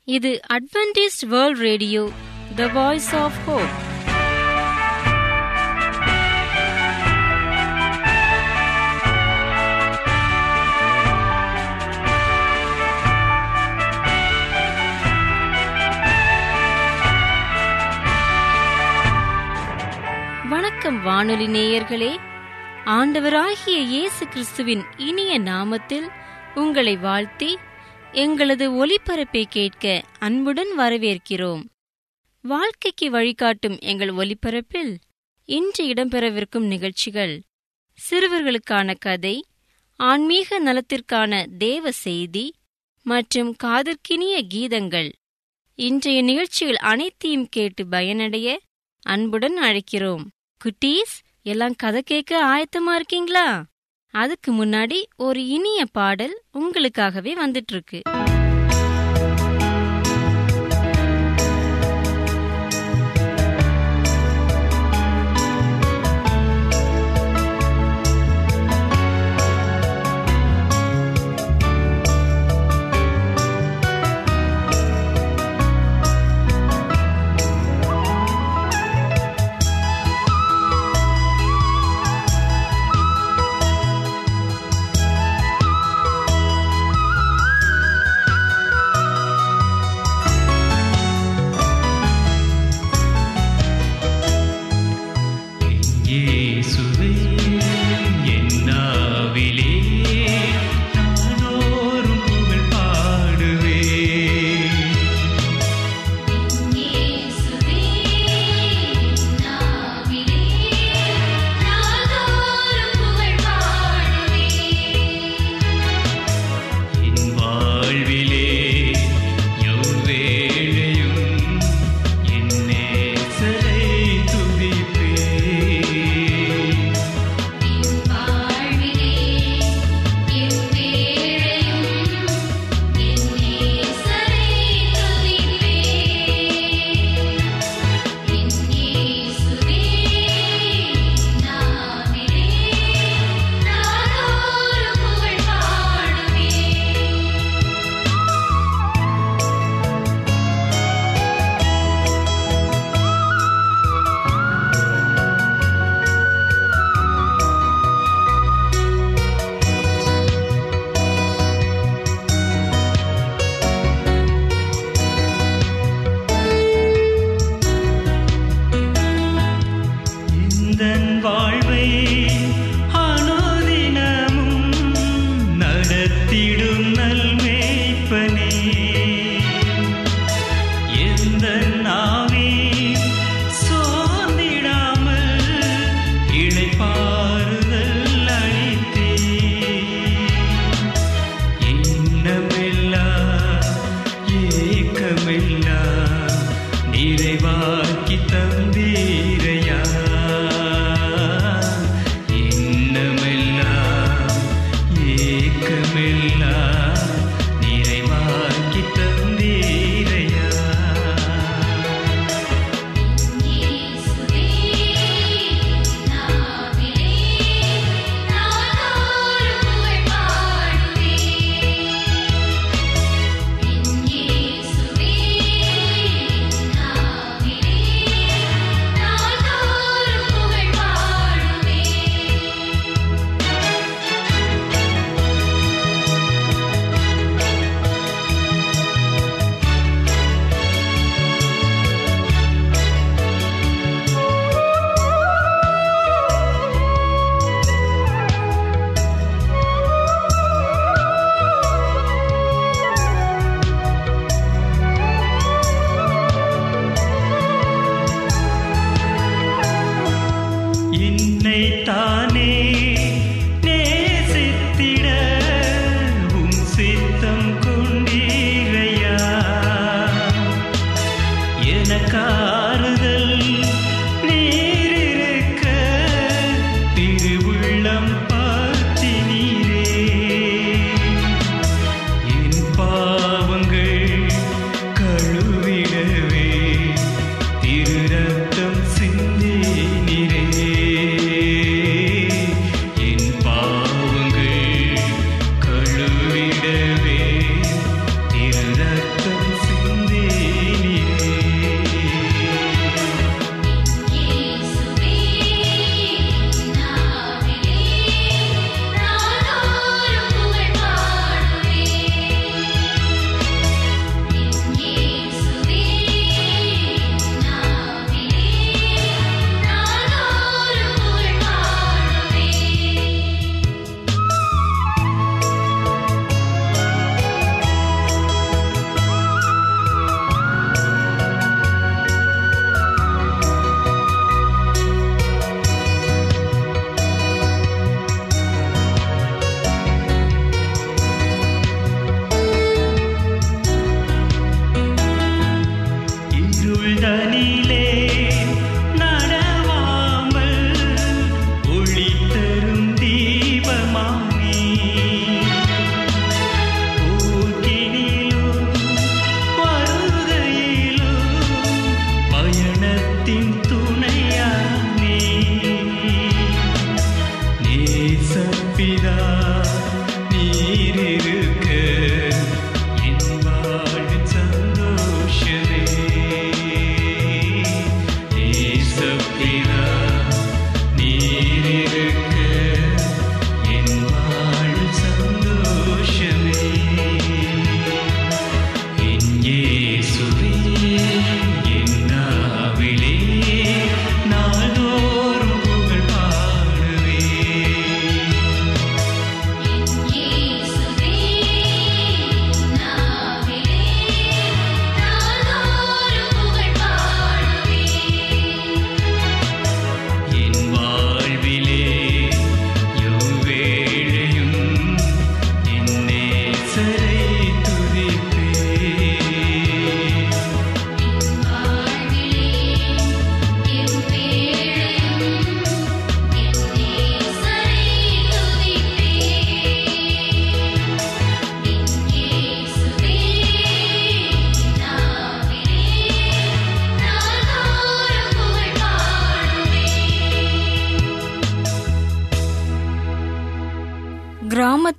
இது Adventist world radio the voice of hope வணக்கம் வானொலி நேயர்களே ஆண்டவராகிய இயேசு கிறிஸ்துவின் இனிய நாமத்தில் உங்களை வாழ்த்தி எங்களது ஒலிபரப்பை கேட்க அன்புடன் வரவேற்கிறோம் வாழ்க்கைக்கு வழிகாட்டும் எங்கள் ஒலிபரப்பில் இன்று இடம்பெறவிருக்கும் நிகழ்ச்சிகள் சிறுவர்களுக்கான கதை ஆன்மீக நலத்திற்கான தேவ செய்தி மற்றும் காதற்கினிய கீதங்கள் இன்றைய நிகழ்ச்சிகள் அனைத்தையும் கேட்டு பயனடைய அன்புடன் அழைக்கிறோம் குட்டீஸ் எல்லாம் கதை கேட்க ஆயத்தமா இருக்கீங்களா அதுக்கு முன்னாடி ஒரு இனிய பாடல் உங்களுக்காகவே வந்துட்டு இருக்கு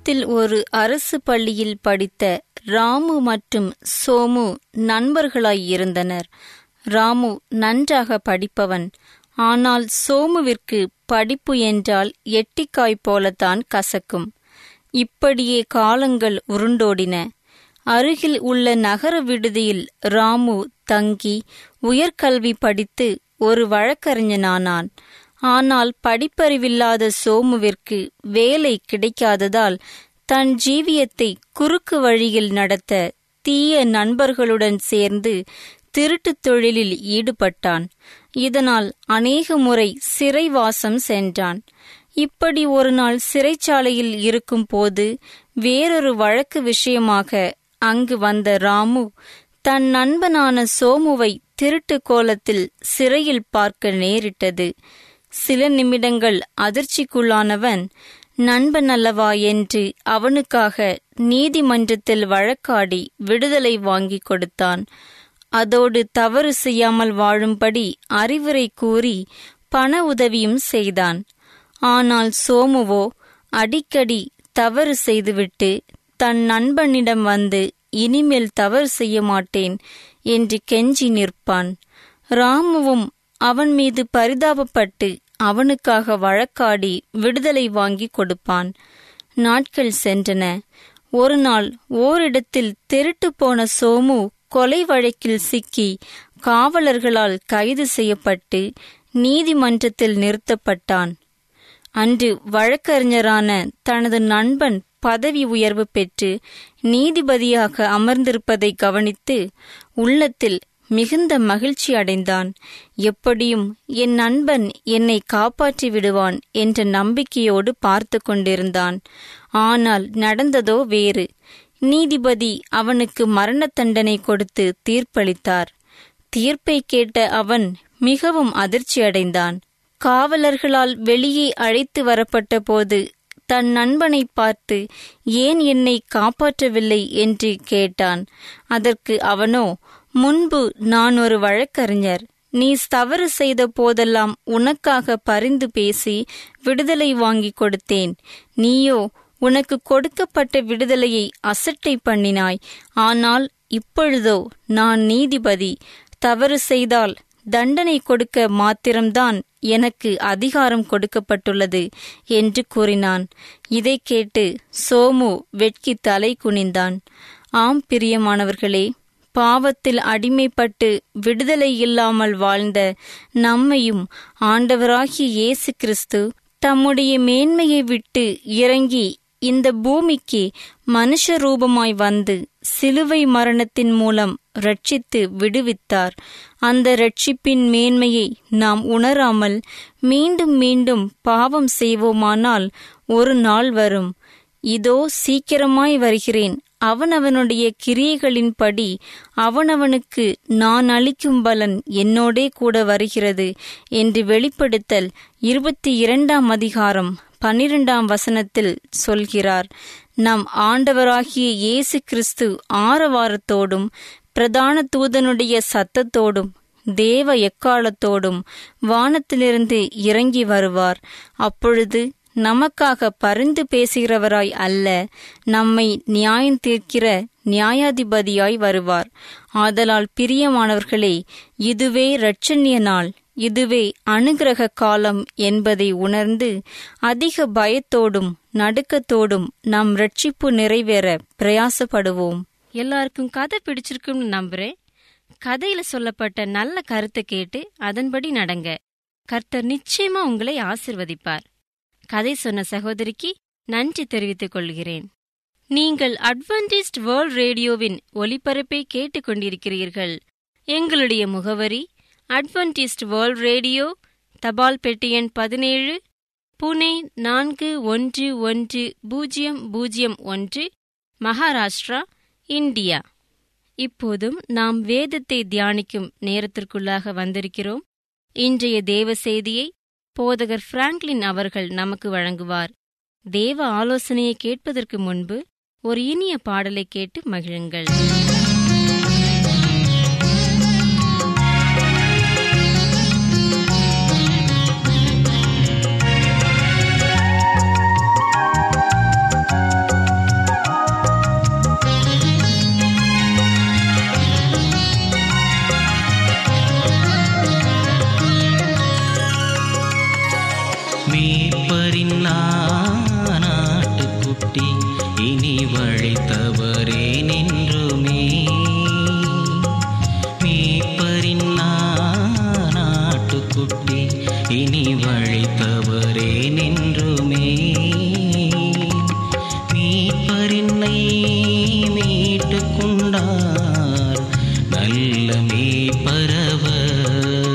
கிராமத்தில் ஒரு அரசு பள்ளியில் படித்த ராமு மற்றும் சோமு நண்பர்களாய் இருந்தனர் ராமு நன்றாக படிப்பவன் ஆனால் சோமுவிற்கு படிப்பு என்றால் எட்டிக்காய் போலத்தான் கசக்கும் இப்படியே காலங்கள் உருண்டோடின அருகில் உள்ள நகர விடுதியில் ராமு தங்கி உயர்கல்வி படித்து ஒரு வழக்கறிஞனானான் ஆனால் படிப்பறிவில்லாத சோமுவிற்கு வேலை கிடைக்காததால் தன் ஜீவியத்தை குறுக்கு வழியில் நடத்த தீய நண்பர்களுடன் சேர்ந்து திருட்டுத் தொழிலில் ஈடுபட்டான் இதனால் அநேக முறை சிறைவாசம் சென்றான் இப்படி ஒரு நாள் சிறைச்சாலையில் இருக்கும் போது வேறொரு வழக்கு விஷயமாக அங்கு வந்த ராமு தன் நண்பனான சோமுவை திருட்டு கோலத்தில் சிறையில் பார்க்க நேரிட்டது சில நிமிடங்கள் அதிர்ச்சிக்குள்ளானவன் நண்பன் அல்லவா என்று அவனுக்காக நீதிமன்றத்தில் வழக்காடி விடுதலை வாங்கிக் கொடுத்தான் அதோடு தவறு செய்யாமல் வாழும்படி அறிவுரை கூறி பண உதவியும் செய்தான் ஆனால் சோமுவோ அடிக்கடி தவறு செய்துவிட்டு தன் நண்பனிடம் வந்து இனிமேல் தவறு செய்ய மாட்டேன் என்று கெஞ்சி நிற்பான் ராமுவும் அவன் மீது பரிதாபப்பட்டு அவனுக்காக வழக்காடி விடுதலை வாங்கி கொடுப்பான் நாட்கள் சென்றன ஒரு நாள் ஓரிடத்தில் திருட்டு போன சோமு கொலை வழக்கில் சிக்கி காவலர்களால் கைது செய்யப்பட்டு நீதிமன்றத்தில் நிறுத்தப்பட்டான் அன்று வழக்கறிஞரான தனது நண்பன் பதவி உயர்வு பெற்று நீதிபதியாக அமர்ந்திருப்பதை கவனித்து உள்ளத்தில் மிகுந்த மகிழ்ச்சி அடைந்தான் எப்படியும் என் நண்பன் என்னை காப்பாற்றி விடுவான் என்ற நம்பிக்கையோடு பார்த்து கொண்டிருந்தான் ஆனால் நடந்ததோ வேறு நீதிபதி அவனுக்கு மரண தண்டனை கொடுத்து தீர்ப்பளித்தார் தீர்ப்பை கேட்ட அவன் மிகவும் அதிர்ச்சியடைந்தான் காவலர்களால் வெளியே அழைத்து வரப்பட்ட போது தன் நண்பனை பார்த்து ஏன் என்னை காப்பாற்றவில்லை என்று கேட்டான் அதற்கு அவனோ முன்பு நான் ஒரு வழக்கறிஞர் நீ தவறு செய்த போதெல்லாம் உனக்காக பரிந்து பேசி விடுதலை வாங்கி கொடுத்தேன் நீயோ உனக்கு கொடுக்கப்பட்ட விடுதலையை அசட்டை பண்ணினாய் ஆனால் இப்பொழுதோ நான் நீதிபதி தவறு செய்தால் தண்டனை கொடுக்க மாத்திரம்தான் எனக்கு அதிகாரம் கொடுக்கப்பட்டுள்ளது என்று கூறினான் இதை கேட்டு சோமு வெட்கி தலை குனிந்தான் ஆம் பிரியமானவர்களே பாவத்தில் அடிமைப்பட்டு விடுதலை இல்லாமல் வாழ்ந்த நம்மையும் ஆண்டவராகிய இயேசு கிறிஸ்து தம்முடைய மேன்மையை விட்டு இறங்கி இந்த பூமிக்கு மனுஷ ரூபமாய் வந்து சிலுவை மரணத்தின் மூலம் ரட்சித்து விடுவித்தார் அந்த ரட்சிப்பின் மேன்மையை நாம் உணராமல் மீண்டும் மீண்டும் பாவம் செய்வோமானால் ஒரு நாள் வரும் இதோ சீக்கிரமாய் வருகிறேன் அவனவனுடைய கிரியைகளின்படி அவனவனுக்கு நான் அளிக்கும் பலன் என்னோடே கூட வருகிறது என்று வெளிப்படுத்தல் இருபத்தி இரண்டாம் அதிகாரம் பன்னிரெண்டாம் வசனத்தில் சொல்கிறார் நம் ஆண்டவராகிய இயேசு கிறிஸ்து ஆரவாரத்தோடும் பிரதான தூதனுடைய சத்தத்தோடும் தேவ எக்காலத்தோடும் வானத்திலிருந்து இறங்கி வருவார் அப்பொழுது நமக்காக பரிந்து பேசுகிறவராய் அல்ல நம்மை நியாயம் தீர்க்கிற நியாயாதிபதியாய் வருவார் ஆதலால் பிரியமானவர்களே இதுவே இரட்சண்ய நாள் இதுவே அனுகிரக காலம் என்பதை உணர்ந்து அதிக பயத்தோடும் நடுக்கத்தோடும் நம் ரட்சிப்பு நிறைவேற பிரயாசப்படுவோம் எல்லாருக்கும் கதை பிடிச்சிருக்கும்னு நம்புறேன் கதையில சொல்லப்பட்ட நல்ல கருத்தை கேட்டு அதன்படி நடங்க கர்த்தர் நிச்சயமா உங்களை ஆசிர்வதிப்பார் கதை சொன்ன சகோதரிக்கு நன்றி தெரிவித்துக் கொள்கிறேன் நீங்கள் அட்வென்டிஸ்ட் வேர்ல்ட் ரேடியோவின் ஒலிபரப்பை கேட்டுக்கொண்டிருக்கிறீர்கள் எங்களுடைய முகவரி அட்வென்டிஸ்ட் வேர்ல்ட் ரேடியோ தபால் பெட்டி எண் பதினேழு புனே நான்கு ஒன்று ஒன்று பூஜ்ஜியம் பூஜ்ஜியம் ஒன்று மகாராஷ்டிரா இந்தியா இப்போதும் நாம் வேதத்தை தியானிக்கும் நேரத்திற்குள்ளாக வந்திருக்கிறோம் இன்றைய தேவ செய்தியை போதகர் பிராங்க்லின் அவர்கள் நமக்கு வழங்குவார் தேவ ஆலோசனையை கேட்பதற்கு முன்பு ஒரு இனிய பாடலை கேட்டு மகிழுங்கள் இனி வழி தவறே நின்றுமே மீட்பரின்னை மீட்டு கொண்டார் நல்ல மீட்பரவர்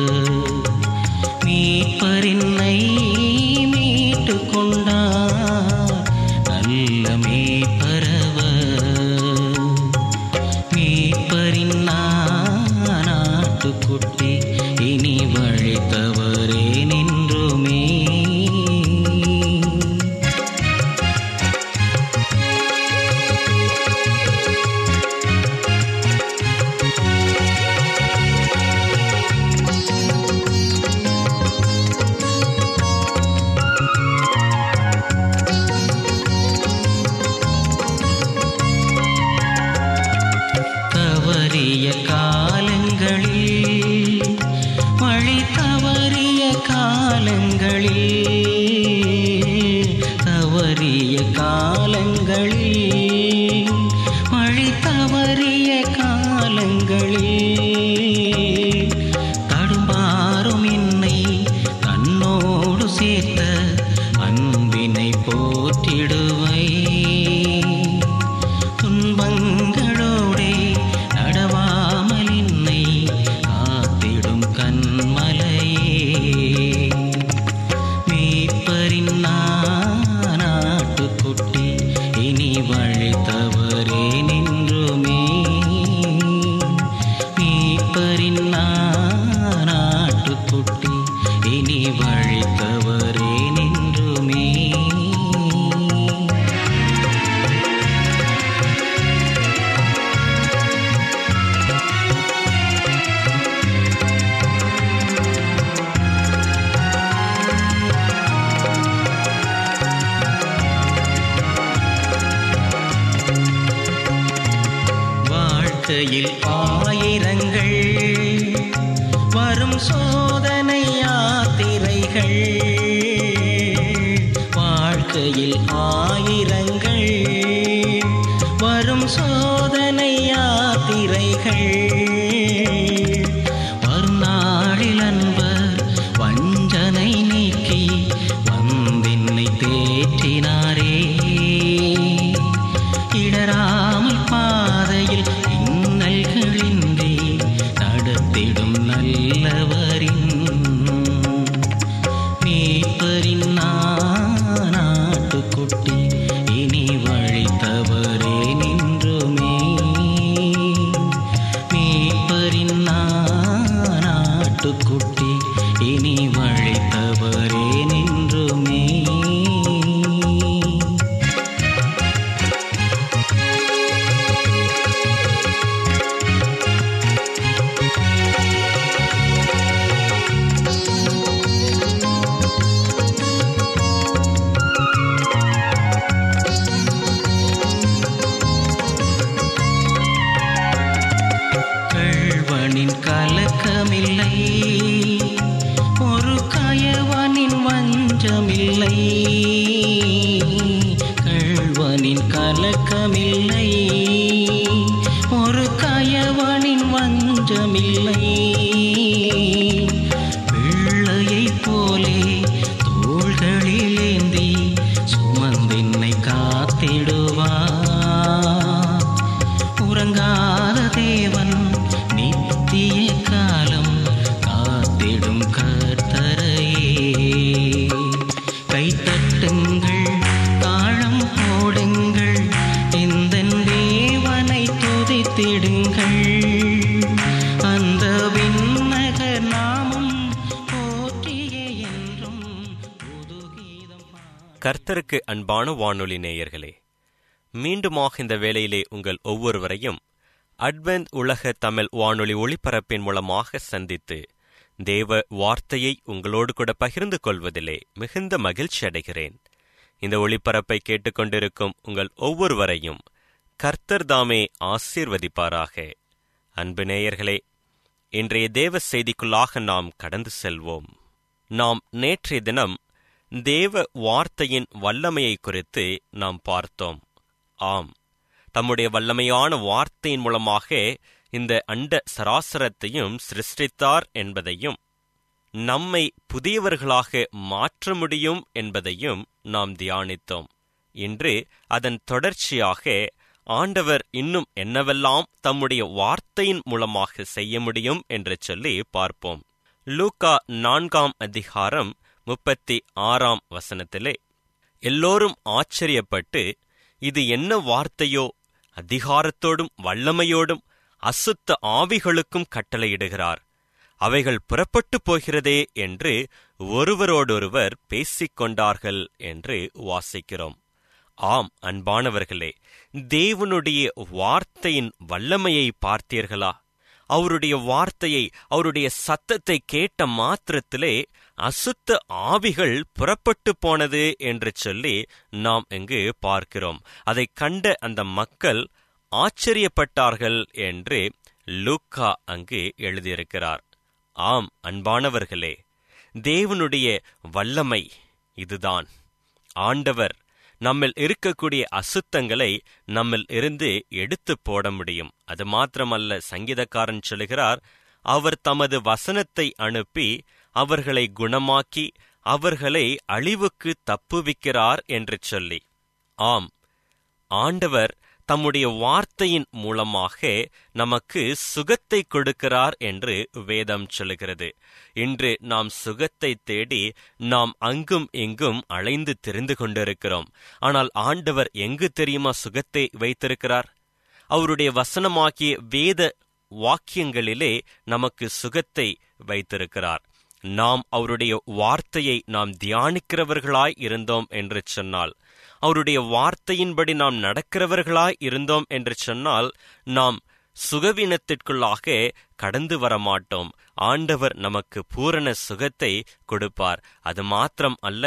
மீட்பரின்னை மீட்டு கொண்டார் நல்ல மீட்பரவர் மீட்பரின் நாட்டுக்குட்டி இனி வழி தவறே நின்றுமே தவறிய காலங்களில் வழி தவறிய காலங்களில் தவறிய காலங்களில் வழி தவறிய காலங்களில் தடுமாறும் என்னை தன்னோடு சேர்த்த அன்பினை போற்றிடுவை துன்பங்களோடே நடவாமல் என்னை காத்திடும் கண்மலையே மீட்பரின் நாட்டுக்குட்டி இனி வழி தவறே நின்றுமே மீட்பரின் நாட்டுக்குட்டி இனி வழி தவறே நின்றுமே வாழ்க்கையில் ஆயிரங்கள் வரும் சோதனை யாத்திரைகள் வாழ்க்கையில் ஆயிரங்கள் வரும் சோதனை யாத்திரைகள் வரும் நாளில் அன்பர் வஞ்சனை நீக்கி வந்தின்னை தேற்றினாரே இடராமல் பாதையில் இன்னல்களின்றி நடத்திடும் நல்லவரின் மீட்பரின் நாட்டுக்குட்டி இனி வழி தவறே நின்றுமே மீட்பரின் நாட்டுக்குட்டி இனி வழி தவறே நின்றுமே கள்வனின் கலக்கமில்லை ஒரு கயவனின் வஞ்சமில்லை கள்வனின் கலக்கமில்லை ஒரு கயவனின் வஞ்சமில்லை பிள்ளையைப் போலே தோள்களில் ஏந்தி சுமந்தென்னை காத்திடுவார் உறங்காத தேவன் நித்திய காலம் காத்திடும் கர்த்தரையே கைத்தட்டுங்கள் தாழம் போடுங்கள் இந்த தேவனை துதித்திடுங்கள் அந்த விண்ணகர் நாமம் போற்றிய என்றும் புதுகீதம் பாட கர்த்தருக்கு அன்பான வானொலி நேயர்களே மீண்டுமாக இந்த வேளையிலே உங்கள் ஒவ்வொருவரையும் அட்வென்த் உலக தமிழ் வானொலி ஒளிபரப்பின் மூலமாக சந்தித்து தேவ வார்த்தையை உங்களோடு கூட பகிர்ந்து கொள்வதிலே மிகுந்த மகிழ்ச்சி அடைகிறேன் இந்த ஒளிபரப்பை கேட்டுக்கொண்டிருக்கும் உங்கள் ஒவ்வொருவரையும் கர்த்தர் தாமே ஆசீர்வதிப்பாராக அன்பு நேயர்களே இன்றைய தேவ செய்திக்குள்ளாக நாம் கடந்து செல்வோம் நாம் நேற்றைய தினம் தேவ வார்த்தையின் வல்லமையை குறித்து நாம் பார்த்தோம் ஆம் தம்முடைய வல்லமையான வார்த்தையின் மூலமாக இந்த அண்ட சராசரத்தையும் சிருஷ்டித்தார் என்பதையும் நம்மை புதியவர்களாக மாற்ற முடியும் என்பதையும் நாம் தியானித்தோம் இன்று அதன் தொடர்ச்சியாக ஆண்டவர் இன்னும் என்னவெல்லாம் தம்முடைய வார்த்தையின் மூலமாக செய்ய முடியும் என்று சொல்லி பார்ப்போம் லூக்கா நான்காம் அதிகாரம் முப்பத்தி ஆறாம் வசனத்திலே எல்லோரும் ஆச்சரியப்பட்டு இது என்ன வார்த்தையோ அதிகாரத்தோடும் வல்லமையோடும் அசுத்த ஆவிகளுக்கும் கட்டளையிடுகிறார் அவைகள் புறப்பட்டு போகிறதே என்று ஒருவரோடொருவர் பேசிக் கொண்டார்கள் என்று வாசிக்கிறோம் ஆம் அன்பானவர்களே தேவனுடைய வார்த்தையின் வல்லமையை பார்த்தீர்களா அவருடைய வார்த்தையை அவருடைய சத்தத்தை கேட்ட மாத்திரத்திலே அசுத்த ஆவிகள் புறப்பட்டு போனது என்று சொல்லி நாம் இங்கு பார்க்கிறோம் அதை கண்ட அந்த மக்கள் ஆச்சரியப்பட்டார்கள் என்று லூக்கா அங்கு எழுதியிருக்கிறார் ஆம் அன்பானவர்களே தேவனுடைய வல்லமை இதுதான் ஆண்டவர் நம்மில் இருக்கக்கூடிய அசுத்தங்களை நம்மில் இருந்து எடுத்து போட முடியும் அது மாத்திரமல்ல சங்கீதக்காரன் சொல்லுகிறார் அவர் தமது வசனத்தை அனுப்பி அவர்களை குணமாக்கி அவர்களை அழிவுக்கு தப்புவிக்கிறார் என்று சொல்லி ஆம் ஆண்டவர் தம்முடைய வார்த்தையின் மூலமாக நமக்கு சுகத்தை கொடுக்கிறார் என்று வேதம் சொல்லுகிறது இன்று நாம் சுகத்தை தேடி நாம் அங்கும் இங்கும் அலைந்து தெரிந்து கொண்டிருக்கிறோம் ஆனால் ஆண்டவர் எங்கு தெரியுமா சுகத்தை வைத்திருக்கிறார் அவருடைய வசனமாகிய வேத வாக்கியங்களிலே நமக்கு சுகத்தை வைத்திருக்கிறார் நாம் அவருடைய வார்த்தையை நாம் தியானிக்கிறவர்களாய் இருந்தோம் என்று சொன்னால் அவருடைய வார்த்தையின்படி நாம் நடக்கிறவர்களாய் இருந்தோம் என்று சொன்னால் நாம் சுகவீனத்திற்குள்ளாக கடந்து வர மாட்டோம் ஆண்டவர் நமக்கு பூரண சுகத்தை கொடுப்பார் அது மாத்திரம் அல்ல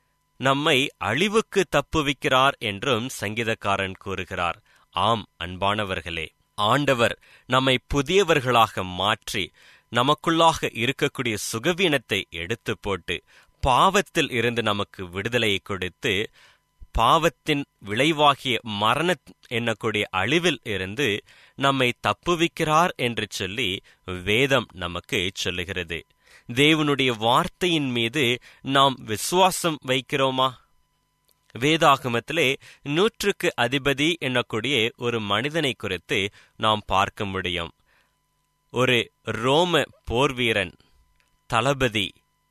நம்மை அழிவுக்கு தப்புவிக்கிறார் என்றும் சங்கீதக்காரன் கூறுகிறார் ஆம் அன்பானவர்களே ஆண்டவர் நம்மை புதியவர்களாக மாற்றி நமக்குள்ளாக இருக்கக்கூடிய சுகவீனத்தை எடுத்து போட்டு பாவத்தில் இருந்து நமக்கு விடுதலையை கொடுத்து பாவத்தின் விளைவாகிய மரண எண்ணக்கூடிய அழிவில் இருந்து நம்மை தப்புவிக்கிறார் என்று சொல்லி வேதம் நமக்கு சொல்லுகிறது தேவனுடைய வார்த்தையின் மீது நாம் விசுவாசம் வைக்கிறோமா வேதாகமத்திலே நூற்றுக்கு அதிபதி என்னக்கூடிய ஒரு மனிதனை குறித்து நாம் பார்க்க முடியும் ஒரு ரோம போர்வீரன் தளபதி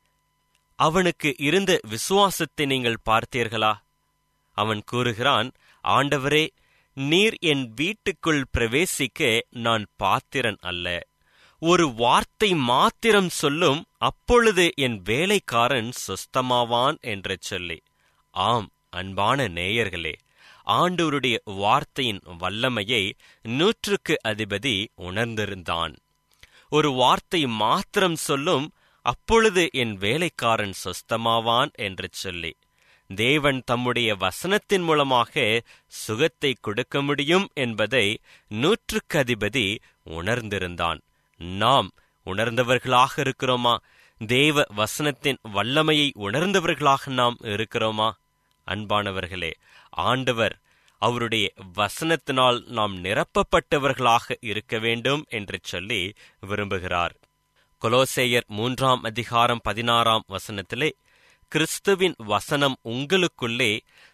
அவனுக்கு இருந்த விசுவாசத்தை நீங்கள் பார்த்தீர்களா அவன் கூறுகிறான் ஆண்டவரே நீர் என் வீட்டுக்குள் பிரவேசிக்க நான் பாத்திரன் அல்ல ஒரு வார்த்தை மாத்திரம் சொல்லும் அப்பொழுது என் வேலைக்காரன் சுஸ்தமாவான் என்று சொல்லி ஆம் அன்பான நேயர்களே ஆண்டவருடைய வார்த்தையின் வல்லமையை நூற்றுக்கு அதிபதி உணர்ந்திருந்தான் ஒரு வார்த்தை மாத்திரம் சொல்லும் அப்பொழுது என் வேலைக்காரன் சொஸ்தமாவான் என்று சொல்லி தேவன் தம்முடைய வசனத்தின் மூலமாக சுகத்தை கொடுக்க முடியும் என்பதை நூற்றுக்கு அதிபதி உணர்ந்திருந்தான் நாம் உணர்ந்தவர்களாக இருக்கிறோமா தேவ வசனத்தின் வல்லமையை உணர்ந்தவர்களாக நாம் இருக்கிறோமா அன்பானவர்களே ஆண்டவர் அவருடைய வசனத்தினால் நாம் நிரப்பப்பட்டவர்களாக இருக்க வேண்டும் என்று சொல்லி விரும்புகிறார் கொலோசேயர் மூன்றாம் அதிகாரம் பதினாறாம் வசனத்திலே கிறிஸ்துவின் வசனம் உங்களுக்குள்ளே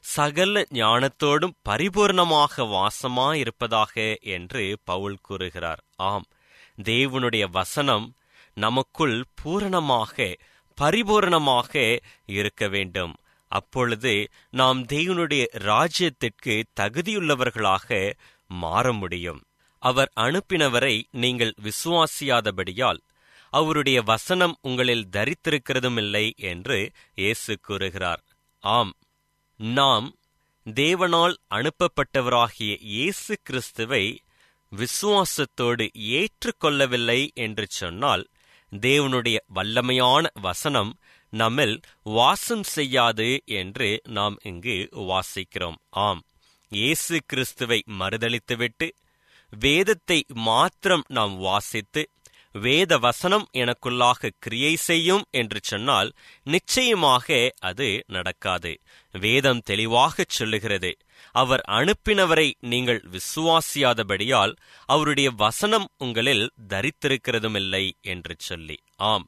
சகல ஞானத்தோடும் பரிபூர்ணமாக வாசமாயிருப்பதாக என்று பவுல் கூறுகிறார் ஆம் தேவனுடைய வசனம் நமக்குள் பூரணமாக பரிபூரணமாக இருக்க வேண்டும் அப்பொழுது நாம் தேவனுடைய ராஜ்யத்திற்கு தகுதியுள்ளவர்களாக மாற முடியும் அவர் அனுப்பினவரை நீங்கள் விசுவாசியாதபடியால் அவருடைய வசனம் உங்களில் தரித்திருக்கிறதுமில்லை என்று இயேசு கூறுகிறார் ஆம் நாம் தேவனால் அனுப்பப்பட்டவராகிய இயேசு கிறிஸ்துவை விசுவாசத்தோடு ஏற்றுக்கொள்ளவில்லை என்று சொன்னால் தேவனுடைய வல்லமையான வசனம் நம்மில் வாசம் செய்யாது என்று நாம் இங்கு வாசிக்கிறோம் ஆம் இயேசு கிறிஸ்துவை மறுதளித்துவிட்டு வேதத்தை மாத்திரம் நாம் வாசித்து வேத வசனம் எனக்குள்ளாக கிரியை செய்யும் என்று சொன்னால் நிச்சயமாக அது நடக்காது வேதம் தெளிவாகச் சொல்லுகிறது அவர் அனுப்பினவரை நீங்கள் விசுவாசியாதபடியால் அவருடைய வசனம் உங்களில் தரித்திருக்கிறதுமில்லை என்று சொல்லி ஆம்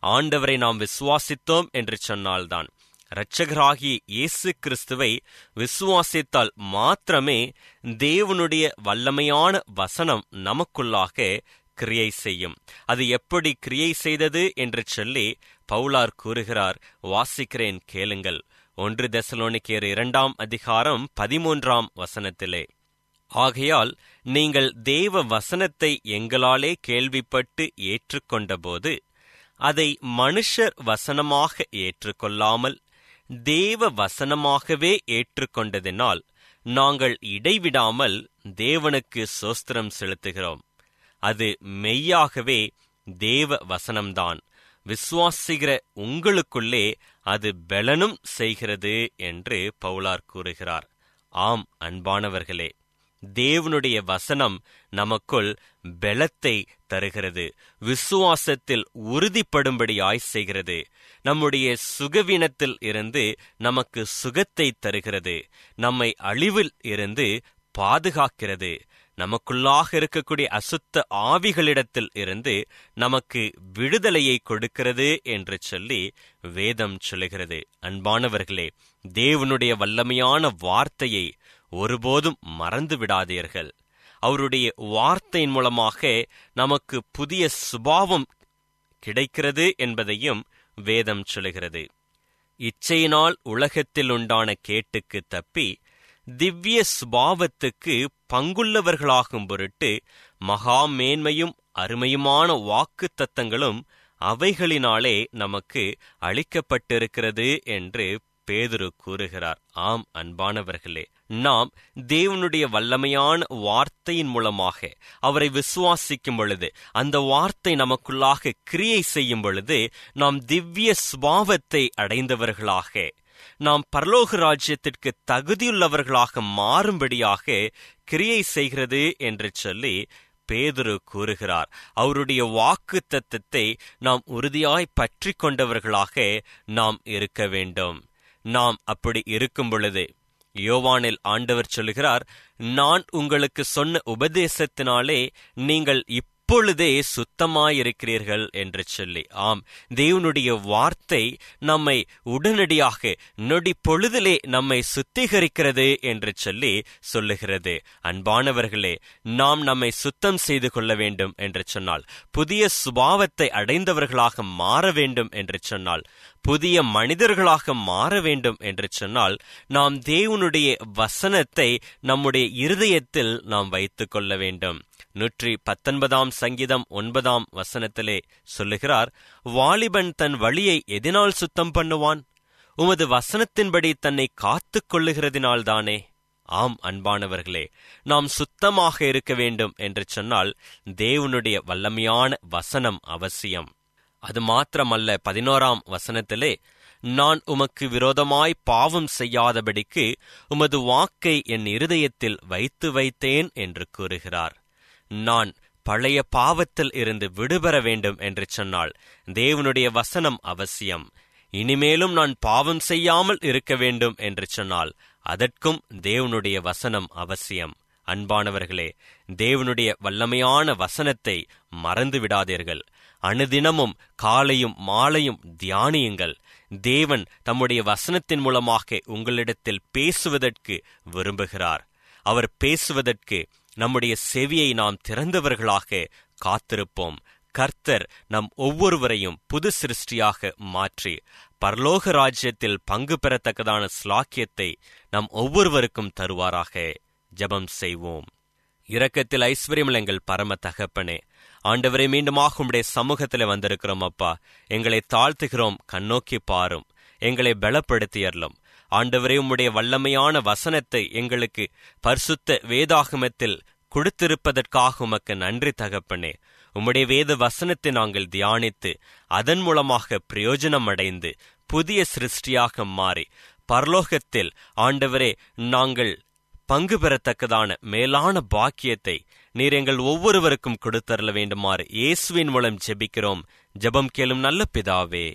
ஆண்டவரை நாம் விசுவாசித்தோம் என்று சொன்னால்தான் இரட்சகராகிய இயேசு கிறிஸ்துவை விசுவாசித்தால் மாத்திரமே தேவனுடைய வல்லமையான வசனம் நமக்குள்ளாக கிரியை செய்யும் அது எப்படி கிரியை செய்தது என்று சொல்லி பவுலார் கூறுகிறார் வாசிக்கிறேன் கேளுங்கள் ஒன்று தெசலோனிக்கேர் இரண்டாம் அதிகாரம் பதிமூன்றாம் வசனத்திலே ஆகையால் நீங்கள் தேவ வசனத்தை எங்களாலே கேள்விப்பட்டு ஏற்றுக்கொண்டபோது அதை மனுஷர் வசனமாக ஏற்றுக்கொள்ளாமல் தேவ வசனமாகவே ஏற்றுக்கொண்டதினால் நாங்கள் இடைவிடாமல் தேவனுக்கு சோஸ்திரம் செலுத்துகிறோம் அது மெய்யாகவே தேவ வசனம்தான் விசுவாசிக்கிற உங்களுக்குள்ளே அது பெலனும் செய்கிறது என்று பவுலார் கூறுகிறார் ஆம் அன்பானவர்களே தேவனுடைய வசனம் நமக்குள் பெலத்தை தருகிறது விசுவாசத்தில் உறுதிப்படும்படியாய் செய்கிறது நம்முடைய சுகவீனத்தில் இருந்து நமக்கு சுகத்தை தருகிறது நம்மை அழிவில் இருந்து பாதுகாக்கிறது நமக்குள்ளாக இருக்கக்கூடிய அசுத்த ஆவிகளிடத்தில் இருந்து நமக்கு விடுதலையை கொடுக்கிறது என்று சொல்லி வேதம் சொல்லுகிறது அன்பானவர்களே தேவனுடைய வல்லமையான வார்த்தையை ஒருபோதும் மறந்து விடாதீர்கள் அவருடைய வார்த்தையின் மூலமாக நமக்கு புதிய சுபாவம் கிடைக்கிறது என்பதையும் வேதம் சொல்லுகிறது இச்சையினால் உலகத்தில் உண்டான கேட்டுக்கு தப்பி திவ்ய சுபாவத்துக்கு பங்குள்ளவர்களாகும் பொருட்டு மகா மேன்மையும் அருமையுமான வாக்கு தத்தங்களும் அவைகளினாலே நமக்கு அளிக்கப்பட்டிருக்கிறது என்று பேதுரு கூறுகிறார் ஆம் அன்பானவர்களே நாம் தேவனுடைய வல்லமையான வார்த்தையின் மூலமாக அவரை விசுவாசிக்கும் பொழுது அந்த வார்த்தை நமக்குள்ளாக கிரியை செய்யும் பொழுது நாம் திவ்ய சுபாவத்தை அடைந்தவர்களாக நாம் பரலோக ராஜ்யத்திற்கு தகுதியுள்ளவர்களாக மாறும்படியாக கிரியை செய்கிறது என்று சொல்லி பேதுரு கூறுகிறார் அவருடைய வாக்கு தத்தத்தை நாம் உறுதியாய் பற்றி கொண்டவர்களாக நாம் இருக்க வேண்டும் நாம் அப்படி இருக்கும் பொழுது யோவானில் ஆண்டவர் சொல்லுகிறார் நான் உங்களுக்கு சொன்ன உபதேசத்தினாலே நீங்கள் இப்பொழுதே சுத்தமாயிருக்கிறீர்கள் என்று சொல்லி ஆம் தேவனுடைய வார்த்தை நம்மை உடனடியாக நொடி பொழுதிலே நம்மை சுத்திகரிக்கிறது என்று சொல்லி சொல்லுகிறது அன்பானவர்களே நாம் நம்மை சுத்தம் செய்து கொள்ள வேண்டும் என்று சொன்னால் புதிய சுபாவத்தை அடைந்தவர்களாக மாற வேண்டும் என்று சொன்னால் புதிய மனிதர்களாக மாற வேண்டும் என்று சொன்னால் நாம் தேவனுடைய வசனத்தை நம்முடைய இருதயத்தில் நாம் வைத்துக் கொள்ள வேண்டும் நூற்றி பத்தொன்பதாம் சங்கீதம் ஒன்பதாம் வசனத்திலே சொல்லுகிறார் வாலிபன் தன் வழியை எதனால் சுத்தம் பண்ணுவான் உமது வசனத்தின்படி தன்னை காத்துக் கொள்ளுகிறதினால்தானே ஆம் அன்பானவர்களே நாம் சுத்தமாக இருக்க வேண்டும் என்று சொன்னால் தேவனுடைய வல்லமையான வசனம் அவசியம் அது மாத்திரமல்ல பதினோராம் வசனத்திலே நான் உமக்கு விரோதமாய் பாவம் செய்யாதபடிக்கு உமது வாக்கை என் இருதயத்தில் வைத்து வைத்தேன் என்று கூறுகிறார் நான் பழைய பாவத்தில் இருந்து விடுபெற வேண்டும் என்று சொன்னால் தேவனுடைய வசனம் அவசியம் இனிமேலும் நான் பாவம் செய்யாமல் இருக்க வேண்டும் என்று சொன்னால் அதற்கும் தேவனுடைய வசனம் அவசியம் அன்பானவர்களே தேவனுடைய வல்லமையான வசனத்தை மறந்து விடாதீர்கள் அனுதினமும் காலையும் மாலையும் தியானியுங்கள் தேவன் தம்முடைய வசனத்தின் மூலமாக உங்களிடத்தில் பேசுவதற்கு விரும்புகிறார் அவர் பேசுவதற்கு நம்முடைய செவியை நாம் திறந்தவர்களாக காத்திருப்போம் கர்த்தர் நம் ஒவ்வொருவரையும் புது சிருஷ்டியாக மாற்றி பரலோக ராஜ்யத்தில் பங்கு பெறத்தக்கதான ஸ்லாக்கியத்தை நம் ஒவ்வொருவருக்கும் தருவாராக ஜெபம் செய்வோம் இரக்கத்தில் ஐஸ்வர்யமுள்ள எங்கள் பரம தகப்பனே ஆண்டவரை மீண்டுமாக உம்முடைய சமூகத்தில் வந்திருக்கிறோம் அப்பா எங்களை தாழ்த்துகிறோம் கண்ணோக்கி பாரும் எங்களை பலப்படுத்தியறலும் ஆண்டவரே உம்முடைய வல்லமையான வசனத்தை எங்களுக்கு பரிசுத்த வேதாகமத்தில் கொடுத்திருப்பதற்காக உமக்கு நன்றி தகப்பனே உம்முடைய வேத வசனத்தை நாங்கள் தியானித்து அதன் மூலமாக பிரயோஜனம் அடைந்து புதிய சிருஷ்டியாக மாறி பரலோகத்தில் ஆண்டவரே நாங்கள் பங்கு பெறத்தக்கதான மேலான பாக்கியத்தை நீர் எங்கள் ஒவ்வொருவருக்கும் கொடுத்தரல வேண்டுமாறு இயேசுவின் மூலம் ஜெபிக்கிறோம் ஜெபம் கேளும் நல்ல பிதாவே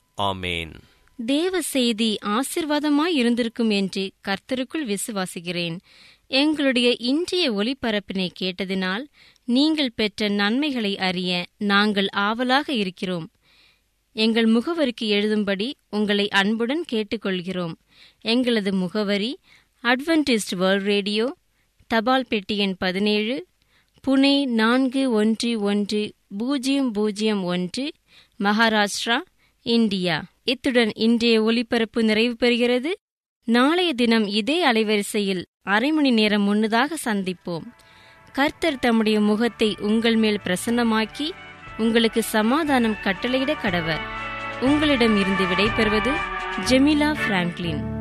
ஆமேன் தேவ செய்தி ஆசிர்வாதமாய் இருந்திருக்கும் என்று கர்த்தருக்குள் விசுவாசிக்கிறேன் எங்களுடைய இன்றைய ஒளிபரப்பினை கேட்டதினால் நீங்கள் பெற்ற நன்மைகளை அறிய நாங்கள் ஆவலாக இருக்கிறோம் எங்கள் முகவரிக்கு எழுதும்படி உங்களை அன்புடன் கேட்டுக்கொள்கிறோம் எங்களது முகவரி அட்வென்டிஸ்ட் வேர்ல்ட் ரேடியோ தபால் பெட்டி எண் பதினேழு புனே நான்கு ஒன்று ஒன்று பூஜ்ஜியம் பூஜ்ஜியம் ஒன்று மகாராஷ்டிரா இந்தியா இத்துடன் இன்றைய ஒலிபரப்பு நிறைவு பெறுகிறது நாளைய தினம் இதே அலைவரிசையில் அரை மணி நேரம் முன்னதாக சந்திப்போம் கர்த்தர் தம்முடைய முகத்தை உங்கள் மேல் பிரசன்னமாக்கி உங்களுக்கு சமாதானம் கட்டளையிட கடவர் உங்களிடம் இருந்து விடைபெறுவது ஜெமிலா பிராங்க்லின்